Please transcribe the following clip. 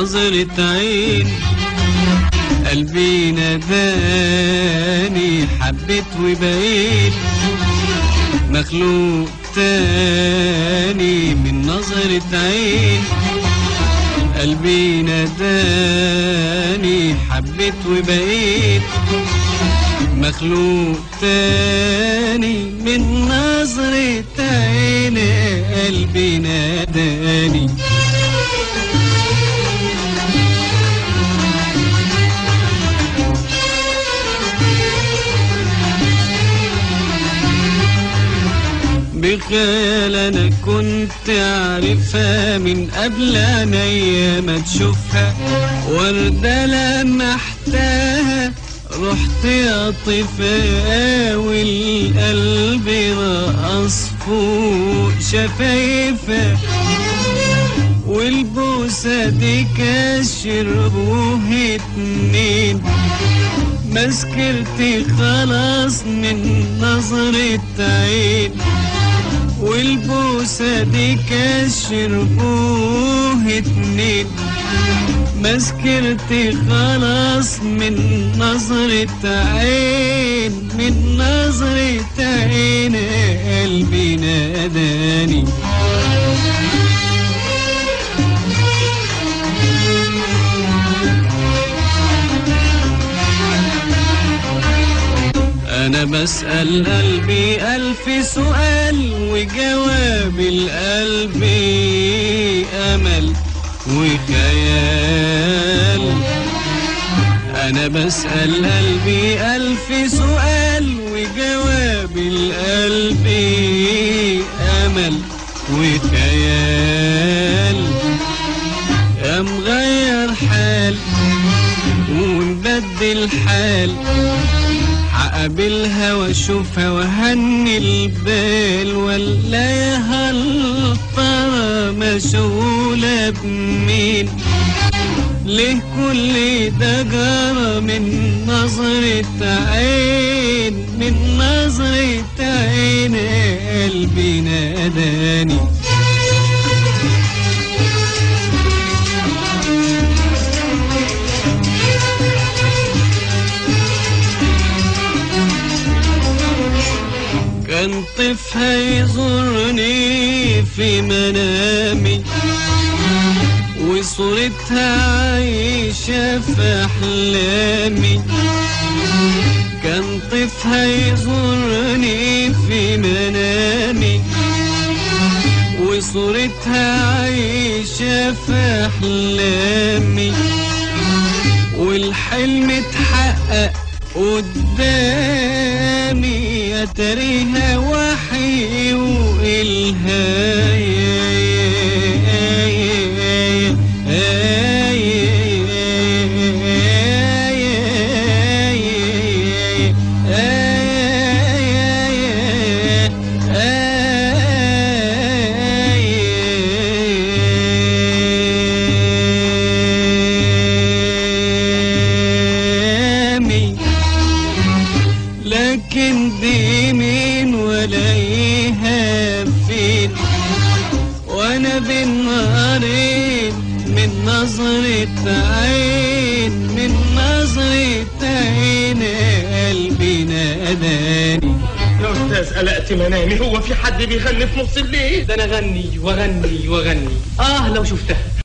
نظرة عين قلبي ناداني حبيت وبقيت مخلوق تاني من نظرة عين قلبي ناداني حبيت وبقيت مخلوق تاني من نظرة عين قلبي ناداني بخيال انا كنت عارفها من قبل عينيا ما تشوفها وردة لمحتها رحت اطفها والقلب رقص فوق شفايفها والبوسة دي كشربوه اتنين ما سكرتي خلاص من نظرة عين والبوسة دي كشربوه اتنين ما سكرتي خلاص من نظرة عين من نظرة عين قلبي ناداني أنا بسأل قلبي ألف سؤال وجواب القلب أمل وخيال أنا بسأل قلبي ألف سؤال وجواب القلب أمل وخيال يا مغير حال ونبدل حال هقابلها واشوفها وهني البال ولا يا هل ترى مشغولة بمين ليه كل ده جرى من نظرة عين من نظرة عين قلبي ناداني كان طفها يزورني في منامي وصورتها عايشة في أحلامي كان طفها يزورني في منامي وصورتها عايشة في أحلامي والحلم اتحقق قدامي يا تريها وحي وإلهامي لكن دي مين ولاقيها فين وانا بين نهارين من نظرة عين من نظرة عين قلبي ناداني يا استاذ قلقت منامي هو في حد بيغني في نص الليل ده انا اغني واغني واغني اه لو شفتها